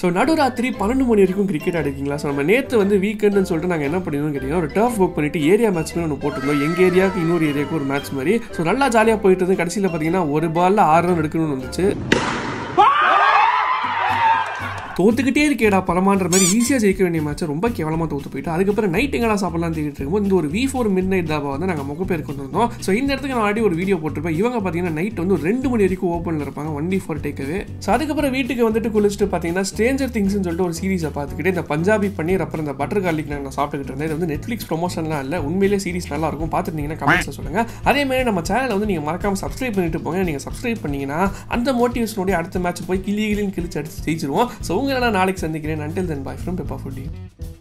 so நடுராத்திரி பன்னெண்டு மணி வரைக்கும் கிரிக்கெட் ஆடிருக்கீங்களா ஸோ நம்ம நேற்று வந்து வீக்கெண்டுன்னு சொல்லிட்டு நாங்கள் என்ன பண்ணிருந்தோம் கேட்டிங்கன்னா ஒரு டர்ஃப் புக் பண்ணிட்டு ஏரியா மேட்ச் ஒன்று போட்டிருந்தோம் எங்கள் ஏரியாவுக்கு இன்னொரு ஏரியாவுக்கு ஒரு மேட்ச் மாதிரி ஸோ நல்லா ஜாலியாக போயிட்டு இருந்து கடைசியில் பார்த்தீங்கன்னா ஒரு பால்ல ஆறு ரன் எடுக்கணும்னு வந்துச்சு தோத்துக்கிட்டே இருக்கேடா பலமான்ற மாதிரி ஈஸியாக ஜெயிக்க வேண்டிய மேட்ச்சை ரொம்ப கேவலமாக தோத்து போயிட்டு அதுக்கப்புறம் நைட் எங்கடா சாப்பிடலாம் தேடிட்டு இருக்கும்போது இந்த ஒரு V four midnight dhaba வந்து நாங்கள் முக பேர் கொண்டு வந்தோம் ஸோ இந்த இடத்துக்கு நான் ஆல்ரெடி ஒரு வீடியோ போட்டிருப்பேன் இவங்க பார்த்தீங்கன்னா நைட் வந்து ஒரு ரெண்டு மணி வரைக்கும் ஓப்பனில் இருப்பாங்க one T four takeaway so அதுக்கப்புறம் வீட்டுக்கு வந்துட்டு குளிச்சுட்டு பார்த்தீங்கன்னா ஸ்ட்ரேஞ்சர் திங்ஸ்னு சொல்லிட்டு ஒரு சீரிஸை பார்த்துக்கிட்டு இந்த பஞ்சாபி பன்னீர் அப்புறம் இந்த பட்டர் கார்லிக் நாங்கள் சாப்பிட்டுக்கிட்டு இருந்தேன் இது வந்து நெட்ஃப்ளிக்ஸ் ப்ரொமோஷன்லாம் இல்லை உண்மையிலே சீரிஸ் நல்லா இருக்கும் பார்த்துருந்தீங்கன்னா கமெண்ட்ஸில் சொல்லுங்கள் அதே மாதிரி நம்ம சேனலை வந்து நீங்கள் மறக்காம சப்ஸ்கிரைப் பண்ணிட்டு போங்க நீங்கள் சப்ஸ்கிரைப் பண்ணீங்கன்னா அந்த மோட்டிவேஷனோடய அடுத்த மேட்ச் போய் கிளி கிளின்னு கிழிச்சு அடிச்சு ஜெயிச்சிருவோம் ஸோ உங்களை நான் நாளைக்கு சந்திக்கிறேன் until then bye from Peppa foodie